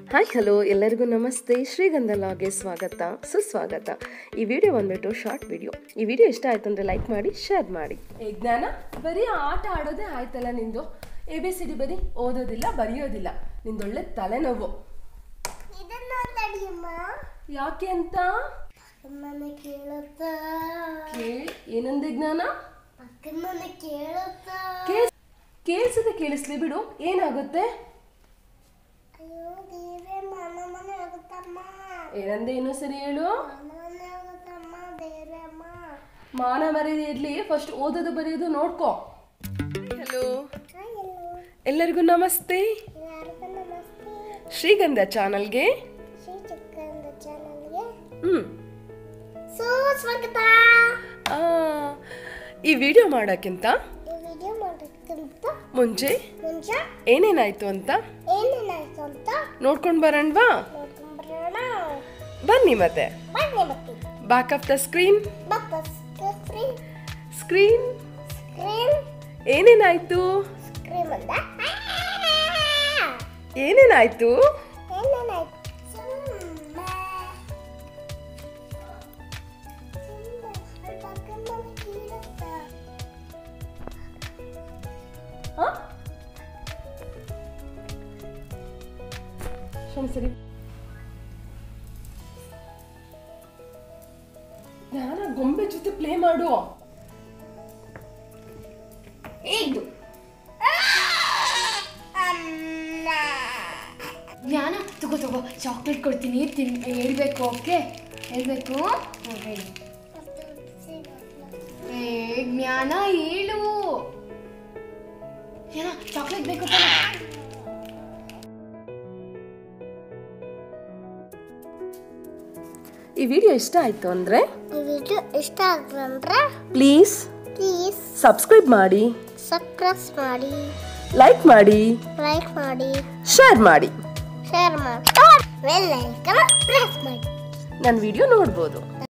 hi hello ಎಲ್ಲರಿಗೂ ನಮಸ್ತೆ ಶ್ರೀಗಂಧ ಲಾಗೆ ಸ್ವಾಗತ ಸುಸ್ವಾಗತ ಈ ವಿಡಿಯೋ ಬಂದ್ಬಿಟ್ಟು ಶಾರ್ಟ್ ವಿಡಿಯೋ ಈ ವಿಡಿಯೋ ಇಷ್ಟ ಆಯ್ತು ಅಂದರೆ ಲೈಕ್ ಮಾಡಿ ಶೇರ್ ಮಾಡಿ ಏ ಜ್ಞಾನ ಬರೀ ಆಟ ಆಡೋದೇ ಆಯ್ತಲ್ಲ ನಿಂದು ಎ ಬಿ ಸಿ ಡಿ ಬರೀ ಓದೋದಿಲ್ಲ ಬರೆಯೋದಿಲ್ಲ ನಿಂದೊಳ್ಳೆ ತಲೆನೋವು ಇದನ್ನ ತಡಿಯಮ್ಮ ಯಾಕೆ ಅಂತ ಅಮ್ಮನ ಕೇಳುತ್ತ ಕೇಳ್ ಏನಂದೆ ಜ್ಞಾನ ಅಕ್ಕಮ್ಮನ ಕೇಳುತ್ತ ಕೇಳ್ಸ್ ಕೇಳಿಸದೆ ಕೇಳಿಸ್ಲಿ ಬಿಡು ಏನಾಗುತ್ತೆ ಅಯ್ಯೋ ದೇವ್ರೆ ಮನ ಮನೆ ಆಗುತ್ತಮ್ಮ ಏನಂದೆ ಇನ್ನೂ ಸರಿ ಹೇಳು ಮನ ಮನೆ ಆಗುತ್ತಮ್ಮ ದೇವ್ರೆ ಅಮ್ಮ ಮಾನ ಮರ್ಯಾದೆ ಇರ್ಲಿ ಫಸ್ಟ್ ಓದೋದು ಬರೆಯೋದು ನೋಡ್ಕೋ ಹಲೋ ಹಾಯ್ ಎಲ್ಲೋ ಎಲ್ಲರಿಗೂ ನಮಸ್ತೆ ಯಾರಿಗೂ ನಮಸ್ತೆ ಶ್ರೀಗಂಧ ಚಾನಲ್ಗೆ ಶ್ರೀ ಚಕ್ಕಂದ ಚಾನಲ್ಗೆ ಹ್ಞೂ ಸುಸ್ವಾಗತ ಈ ವಿಡಿಯೋ ಮಾಡೋಕ್ಕಿಂತ ಈ ವಿಡಿಯೋ ಮಾಡೋಕ್ಕಿಂತ ಮುಂಚೆ ಮುಂಚೆ ಏನೇನಾಯ್ತು ಅಂತ ಏನೇನಾಯ್ತು ಅಂತ ನೋಡ್ಕೊಂಡು ಬರೋಣವಾ ನೋಡ್ಕೊಂಡ್ಬರೋಣ ಬನ್ನಿ ಮತ್ತೆ ಬನ್ನಿ ಮತ್ತೆ ಬ್ಯಾಕ್ ಆಫ್ ದ ಸ್ಕ್ರೀನ್ ಮತ್ತೆ ಸ್ಕ್ರೀನ್ ಸ್ಕ್ರೀನ್ ಸ್ಕ್ರೀನ್ ಏನೇನಾಯ್ತು ಸ್ಕ್ರೀನ್ ಅಂದ ಏನೇನಾಯ್ತು ಏನೇನಾಯ್ತು ಸುಮ್ಮ ಸುಮ್ಮ ಸ್ವಲ್ಪ ಅಕ್ಕಮ್ಮನ ಕೇಳುತ್ತ ಹಾ ಶಮ್ ಸರಿ ಜ್ಞಾನ ಗೊಂಬೆ ಜೊತೆ ಪ್ಲೇ ಮಾಡು ಇದು ಅಮ್ಮ ಜ್ಞಾನ ತಗೋ ತಗೋ ಚಾಕ್ಲೇಟ್ ಕೊಡ್ತೀನಿ ತಿನ್ ಹೇಳ್ಬೇಕು ಓಕೆ ಹೇಳ್ಬೇಕು ಹ್ಮ್, ಹೇಳು ಏ ಜ್ಞಾನ ಹೇಳು ಜ್ಞಾನ ಚಾಕ್ಲೇಟ್ ಬೇಕು ತಾನೆ ಈ ವಿಡಿಯೋ ಇಷ್ಟ ಆಯ್ತು ಅಂದರೆ ಈ ವಿಡಿಯೋ ಇಷ್ಟ ಆಗ್ತಂದ್ರೆ ಪ್ಲೀಸ್ ಪ್ಲೀಸ್ ಸಬ್ಸ್ಕ್ರೈಬ್ ಮಾಡಿ ಸಬ್ಸ್ಕ್ರೈಬ್ ಮಾಡಿ ಲೈಕ್ ಮಾಡಿ ಲೈಕ್ ಮಾಡಿ ಶೇರ್ ಮಾಡಿ ಶೇರ್ ಮಾಡಿ ಬೆಲ್ ಐಕನ್ ಪ್ರೆಸ್ ಮಾಡಿ ನನ್ನ ವಿಡಿಯೋ ನೋಡ್ಬೋದು